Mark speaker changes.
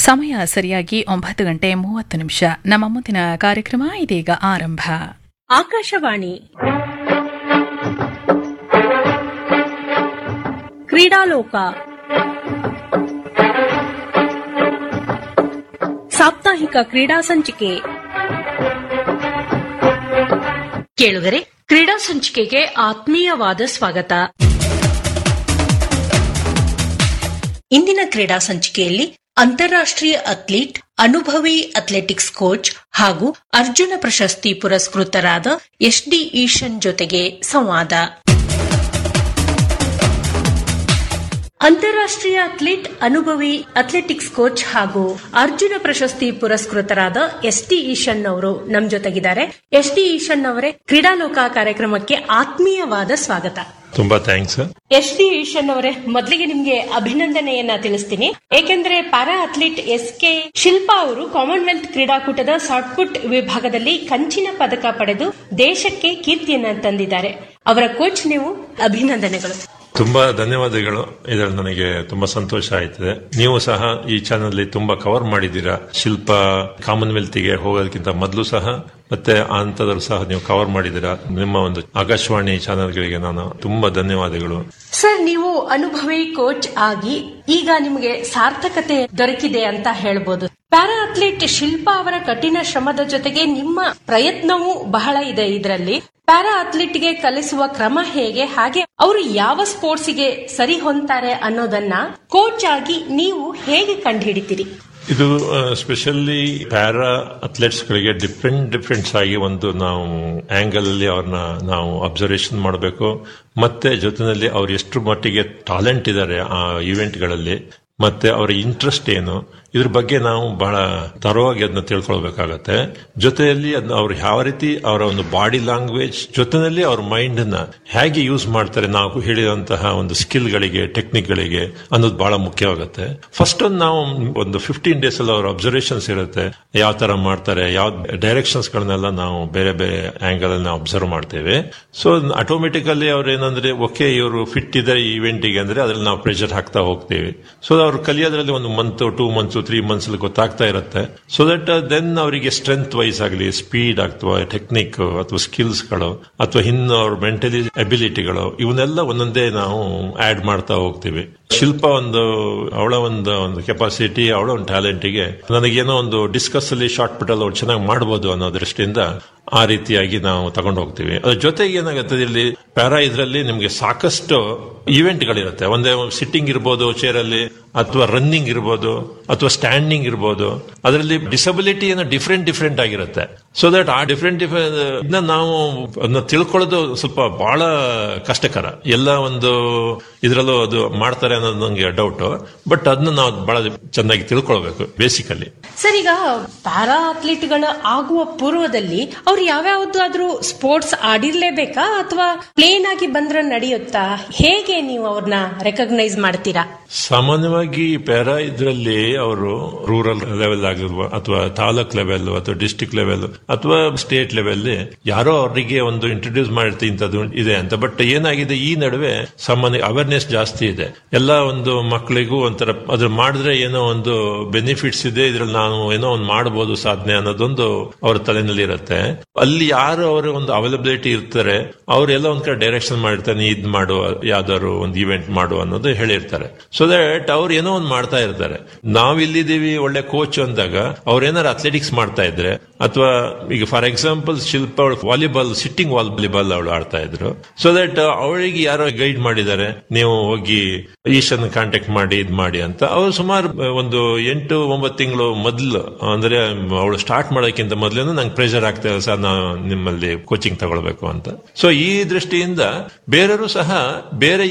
Speaker 1: ಸಮಯ ಸರಿಯಾಗಿ ಒಂಬತ್ತು ಗಂಟೆ ಮೂವತ್ತು ನಿಮಿಷ ನಮ್ಮ ಮುಂದಿನ ಕಾರ್ಯಕ್ರಮ ಇದೀಗ ಆರಂಭ
Speaker 2: ಆಕಾಶವಾಣಿ ಕ್ರೀಡಾಲೋಕ ಸಾಪ್ತಾಹಿಕ ಕ್ರೀಡಾ ಸಂಚಿಕೆ ಕೇಳುಗರೆ ಕ್ರೀಡಾ ಸಂಚಿಕೆಗೆ ಆತ್ಮೀಯವಾದ ಸ್ವಾಗತ ಇಂದಿನ ಕ್ರೀಡಾ ಸಂಚಿಕೆಯಲ್ಲಿ ಅಂತಾರಾಷ್ಟ್ರೀಯ ಅಥ್ಲೀಟ್ ಅನುಭವಿ ಅಥ್ಲೆಟಿಕ್ಸ್ ಕೋಚ್ ಹಾಗೂ ಅರ್ಜುನ ಪ್ರಶಸ್ತಿ ಪುರಸ್ಕೃತರಾದ ಎಸ್ ಡಿ ಈಶನ್ ಜೊತೆಗೆ ಸಂವಾದ ಅಂತಾರಾಷ್ಟ್ರೀಯ ಅಥ್ಲೀಟ್ ಅನುಭವಿ ಅಥ್ಲೆಟಿಕ್ಸ್ ಕೋಚ್ ಹಾಗೂ ಅರ್ಜುನ ಪ್ರಶಸ್ತಿ ಪುರಸ್ಕೃತರಾದ ಎಸ್ ಟಿ ಈಶನ್ ಅವರು ನಮ್ ಜೊತೆಗಿದ್ದಾರೆ ಎಸ್ ಟಿ ಈಶನ್ ಅವರೇ ಕ್ರೀಡಾಲೋಕ ಕಾರ್ಯಕ್ರಮಕ್ಕೆ ಆತ್ಮೀಯವಾದ ಸ್ವಾಗತ
Speaker 3: ತುಂಬಾ ಥ್ಯಾಂಕ್ಸ್
Speaker 2: ಎಸ್ ಡಿ ಈಶನ್ ಅವರೇ ಮೊದಲಿಗೆ ನಿಮ್ಗೆ ಅಭಿನಂದನೆಯನ್ನ ತಿಳಿಸ್ತೀನಿ ಏಕೆಂದ್ರೆ para athlete S K Shilpa ಅವರು ಕಾಮನ್ವೆಲ್ತ್ ಕ್ರೀಡಾಕೂಟದ ಶಾಟ್ಪುಟ್ ವಿಭಾಗದಲ್ಲಿ ಕಂಚಿನ ಪದಕ ಪಡೆದು ದೇಶಕ್ಕೆ ಕೀರ್ತಿಯನ್ನ ತಂದಿದ್ದಾರೆ ಅವರ ಕೋಚ್ ನೀವು ಅಭಿನಂದನೆಗಳು
Speaker 3: ತುಂಬಾ ಧನ್ಯವಾದಗಳು ಇದರಲ್ಲಿ ನನಗೆ ತುಂಬಾ ಸಂತೋಷ ಆಯ್ತದೆ ನೀವು ಸಹ ಈ ಚಾನಲ್ ತುಂಬಾ ಕವರ್ ಮಾಡಿದ್ದೀರಾ ಶಿಲ್ಪ ಕಾಮನ್ವೆಲ್ತ್ ಗೆ ಹೋಗೋದಕ್ಕಿಂತ ಮೊದಲು ಸಹ ಮತ್ತೆ ಅಂತದ್ರು ಸಹ ನೀವು ಕವರ್ ಮಾಡಿದ್ದೀರಾ ನಿಮ್ಮ ಒಂದು ಆಕಾಶವಾಣಿ ಚಾನೆಲ್ಗಳಿಗೆ ನಾನು ತುಂಬಾ ಧನ್ಯವಾದಗಳು
Speaker 2: ಸರ್ ನೀವು ಅನುಭವಿ ಕೋಚ್ ಆಗಿ ಈಗ ನಿಮಗೆ ಸಾರ್ಥಕತೆ ದೊರಕಿದೆ ಅಂತ ಹೇಳ್ಬೋದು ಪ್ಯಾರಾ ಅಥ್ಲೀಟ್ ಶಿಲ್ಪಾ ಅವರ ಕಠಿಣ ಶ್ರಮದ ಜೊತೆಗೆ ನಿಮ್ಮ ಪ್ರಯತ್ನವೂ ಬಹಳ ಇದೆ ಇದರಲ್ಲಿ ಪ್ಯಾರಾ ಅಥ್ಲೀಟ್ಗೆ ಕಲಿಸುವ ಕ್ರಮ ಹೇಗೆ ಹಾಗೆ ಅವರು ಯಾವ ಸ್ಪೋರ್ಟ್ಸ್ಗೆ ಸರಿ ಹೊಂತಾರೆ ಅನ್ನೋದನ್ನ ಕೋಚ್ ಆಗಿ ನೀವು ಹೇಗೆ ಕಂಡುಹಿಡಿತೀರಿ
Speaker 3: ಇದು ಸ್ಪೆಷಲಿ ಪ್ಯಾರಾ ಅಥ್ಲೆಟ್ಸ್ ಗಳಿಗೆ ಡಿಫ್ರೆಂಟ್ ಡಿಫ್ರೆಂಟ್ಸ್ ಆಗಿ ಒಂದು ನಾವು ಆಂಗಲ್ ಅಲ್ಲಿ ಅವ್ರನ್ನ ನಾವು ಅಬ್ಸರ್ವೇಷನ್ ಮಾಡಬೇಕು ಮತ್ತೆ ಜೊತೆಯಲ್ಲಿ ಅವ್ರು ಎಷ್ಟು ಮಟ್ಟಿಗೆ ಟಾಲೆಂಟ್ ಇದ್ದಾರೆ ಆ ಇವೆಂಟ್ಗಳಲ್ಲಿ ಮತ್ತೆ ಅವರ ಇಂಟ್ರೆಸ್ಟ್ ಏನು ಇದ್ರ ಬಗ್ಗೆ ನಾವು ಬಹಳ ತರವಾಗಿ ಅದನ್ನ ತಿಳ್ಕೊಳ್ಬೇಕಾಗತ್ತೆ ಜೊತೆಯಲ್ಲಿ ಅದನ್ನ ಅವ್ರು ಯಾವ ರೀತಿ ಅವರ ಒಂದು ಬಾಡಿ ಲ್ಯಾಂಗ್ವೇಜ್ ಜೊತೆಯಲ್ಲಿ ಅವ್ರ ಮೈಂಡ್ ನ ಹೇಗೆ ಯೂಸ್ ಮಾಡ್ತಾರೆ ನಾವು ಹೇಳಿದಂತಹ ಒಂದು ಸ್ಕಿಲ್ ಗಳಿಗೆ ಟೆಕ್ನಿಕ್ ಗಳಿಗೆ ಅನ್ನೋದು ಬಹಳ ಮುಖ್ಯವಾಗುತ್ತೆ ಫಸ್ಟ್ ಒಂದು ನಾವು ಒಂದು ಫಿಫ್ಟೀನ್ ಡೇಸ್ ಅಲ್ಲಿ ಅವ್ರ ಅಬ್ಸರ್ವೇಷನ್ಸ್ ಇರುತ್ತೆ ಯಾವ ತರ ಮಾಡ್ತಾರೆ ಯಾವ ಡೈರೆಕ್ಷನ್ಸ್ ಗಳನ್ನೆಲ್ಲ ನಾವು ಬೇರೆ ಬೇರೆ ಆಂಗಲ್ ಅಲ್ಲಿ ನಾವು ಅಬ್ಸರ್ವ್ ಮಾಡ್ತೇವೆ ಸೊ ಆಟೋಮೆಟಿಕಲಿ ಅವ್ರು ಏನಂದ್ರೆ ಓಕೆ ಇವರು ಫಿಟ್ ಇದೆ ಈ ಇವೆಂಟಿಗೆ ಅಂದ್ರೆ ಅದ್ರಲ್ಲಿ ನಾವು ಪ್ರೆಷರ್ ಹಾಕ್ತಾ ಹೋಗ್ತೀವಿ ಸೊ ಅವ್ರು ಕಲಿಯೋದ್ರಲ್ಲಿ ಒಂದು month two months three months ಅಲ್ಲಿ ಗೊತ್ತಾಗ್ತಾ ಇರುತ್ತೆ ಸೊ ದಟ್ ದೆನ್ ಅವರಿಗೆ ಸ್ಟ್ರೆಂತ್ ವೈಸ್ ಆಗಲಿ ಸ್ಪೀಡ್ ಅಥವಾ ಟೆಕ್ನಿಕ್ ಅಥವಾ ಸ್ಕಿಲ್ಸ್ಗಳು ಅಥವಾ ಇನ್ನು ಅವ್ರ ಮೆಂಟಲಿ ಅಬಿಲಿಟಿಗಳು ಇವನ್ನೆಲ್ಲ ಒಂದೊಂದೇ ನಾವು ಆಡ್ ಮಾಡ್ತಾ ಹೋಗ್ತೀವಿ ಶಿಲ್ಪ ಒಂದು ಅವಳ ಒಂದು ಒಂದು ಕೆಪಾಸಿಟಿ ಅವಳ ಒಂದು ಟ್ಯಾಲೆಂಟಿಗೆ ನನಗೇನೋ ಒಂದು ಡಿಸ್ಕಸ್ ಅಲ್ಲಿ ಶಾರ್ಟ್ ಪುಟ್ ಅಲ್ಲಿ ಅವ್ರು ಚೆನ್ನಾಗಿ ಮಾಡ್ಬೋದು ಅನ್ನೋ ದೃಷ್ಟಿಯಿಂದ ಆ ರೀತಿಯಾಗಿ ನಾವು ತಗೊಂಡು ಹೋಗ್ತೀವಿ ಅದ್ರ ಜೊತೆಗೆ ಏನಾಗುತ್ತೆ ಇಲ್ಲಿ ಪ್ಯಾರಾ ಇದರಲ್ಲಿ ನಿಮ್ಗೆ ಸಾಕಷ್ಟು ಇವೆಂಟ್ಗಳಿರುತ್ತೆ ಒಂದೇ ಸಿಟ್ಟಿಂಗ್ ಇರ್ಬೋದು ಚೇರ್ ಅಲ್ಲಿ ಅಥವಾ ರನ್ನಿಂಗ್ ಇರ್ಬೋದು ಅಥವಾ ಸ್ಟ್ಯಾಂಡಿಂಗ್ ಇರ್ಬೋದು ಅದರಲ್ಲಿ ಡಿಸಬಿಲಿಟಿ ಏನೋ ಡಿಫ್ರೆಂಟ್ ಡಿಫ್ರೆಂಟ್ ಆಗಿರುತ್ತೆ ಸೊ ದಟ್ ಆ ಡಿಫ್ರೆಂಟ್ ಡಿಫ್ರೆಂಟ್ ಇದನ್ನ ನಾವು ಅದನ್ನ ತಿಳ್ಕೊಳ್ಳೋದು ಸ್ವಲ್ಪ ಬಹಳ ಕಷ್ಟಕರ ಎಲ್ಲ ಒಂದು ಇದರಲ್ಲೂ ಅದು ಮಾಡ್ತಾರೆ ಅನ್ನೋದು ನಂಗೆ ಡೌಟ್ ಬಟ್ ಅದನ್ನ ನಾವು ಬಹಳ ಚೆನ್ನಾಗಿ ತಿಳ್ಕೊಳ್ಬೇಕು ಬೇಸಿಕಲಿ
Speaker 2: ಸರ್ ಈಗ ಪ್ಯಾರಾ ಅಥ್ಲೀಟ್ಗಳ ಆಗುವ ಪೂರ್ವದಲ್ಲಿ ಅವ್ರು ಯಾವ್ಯಾವ್ದಾದ್ರೂ ಸ್ಪೋರ್ಟ್ಸ್ ಆಡಿರ್ಲೇಬೇಕಾ ಅಥವಾ ಪ್ಲೇನ್ ಆಗಿ ಬಂದ್ರೆ ನಡೆಯುತ್ತಾ ಹೇಗೆ ನೀವು ಅವ್ರನ್ನ ರೆಕಗ್ನೈಸ್ ಮಾಡ್ತೀರಾ
Speaker 3: ಸಾಮಾನ್ಯವಾಗಿ ಪ್ಯಾರಾ ಇದರಲ್ಲಿ ಅವರು ರೂರಲ್ ಲೆವೆಲ್ ಆಗಿರುವ ಅಥವಾ ತಾಲೂಕ್ ಲೆವೆಲ್ ಅಥವಾ ಡಿಸ್ಟಿಕ್ ಲೆವೆಲ್ ಅಥವಾ ಸ್ಟೇಟ್ ಲೆವೆಲ್ ಯಾರೋ ಅವರಿಗೆ ಒಂದು ಇಂಟ್ರೊಡ್ಯೂಸ್ ಮಾಡಿರ್ತಿ ಇಂಥದ್ದು ಇದೆ ಅಂತ ಬಟ್ ಏನಾಗಿದೆ ಈ ನಡುವೆ ಸಾಮಾನ್ಯ ಅವೇರ್ನೆಸ್ ಜಾಸ್ತಿ ಇದೆ ಎಲ್ಲ ಒಂದು ಮಕ್ಕಳಿಗೂ ಒಂಥರ ಅದ್ರ ಮಾಡಿದ್ರೆ ಏನೋ ಒಂದು ಬೆನಿಫಿಟ್ಸ್ ಇದೆ ಇದ್ರಲ್ಲಿ ನಾನು ಏನೋ ಒಂದು ಮಾಡಬಹುದು ಸಾಧನೆ ಅನ್ನೋದೊಂದು ಅವ್ರ ತಲೆನಲ್ಲಿ ಇರುತ್ತೆ ಅಲ್ಲಿ ಯಾರು ಅವರ ಒಂದು ಅವೈಲಬಿಲಿಟಿ ಇರ್ತಾರೆ ಅವರೆಲ್ಲ ಒಂದ್ ಕಡೆ ಡೈರೆಕ್ಷನ್ ಮಾಡಿರ್ತಾನೆ ಇದ್ ಮಾಡು ಯಾವ್ದಾದ್ರು ಒಂದು ಇವೆಂಟ್ ಮಾಡು ಅನ್ನೋದು ಹೇಳಿರ್ತಾರೆ ಸೊ ದಟ್ ಅವ್ರು ಏನೋ ಒಂದು ಮಾಡ್ತಾ ಇರ್ತಾರೆ ನಾವ್ ಇಲ್ಲಿದ್ದೀವಿ ಒಳ್ಳೆ ಕೋಚ್ ಅಂದಾಗ ಅವ್ರೇನಾರು ಅಥ್ಲೆಟಿಕ್ಸ್ ಮಾಡ್ತಾ ಇದ್ರೆ ಅಥವಾ ಈಗ ಫಾರ್ ಎಕ್ಸಾಂಪಲ್ ಶಿಲ್ಪ ಅವಳು ವಾಲಿಬಾಲ್ ಸಿಟ್ಟಿಂಗ್ ವಾಲಿಬಾಲ್ ಅವಳು ಆಡ್ತಾ ಇದ್ರು ಸೊ ದಟ್ ಅವಳಿಗೆ ಯಾರೋ ಗೈಡ್ ಮಾಡಿದ್ದಾರೆ ನೀವು ಹೋಗಿ ಈಶನ್ ಕಾಂಟ್ಯಾಕ್ಟ್ ಮಾಡಿ ಇದ್ ಮಾಡಿ ಅಂತ ಅವ್ರು ಸುಮಾರು ಒಂದು ಎಂಟು ಒಂಬತ್ತು ತಿಂಗಳು ಮೊದಲು ಅಂದ್ರೆ ಅವಳು ಸ್ಟಾರ್ಟ್ ಮಾಡೋಕ್ಕಿಂತ ಮೊದಲೇನು ನಂಗೆ ಪ್ರೆಷರ್ ಆಗ್ತಾ ಇದೆ ಸರ್ ನಾನು ನಿಮ್ಮಲ್ಲಿ ಕೋಚಿಂಗ್ ತಗೊಳ್ಬೇಕು ಅಂತ ಸೊ ಈ ದೃಷ್ಟಿಯಿಂದ ಬೇರೆಯವರು ಸಹ ಬೇರೆ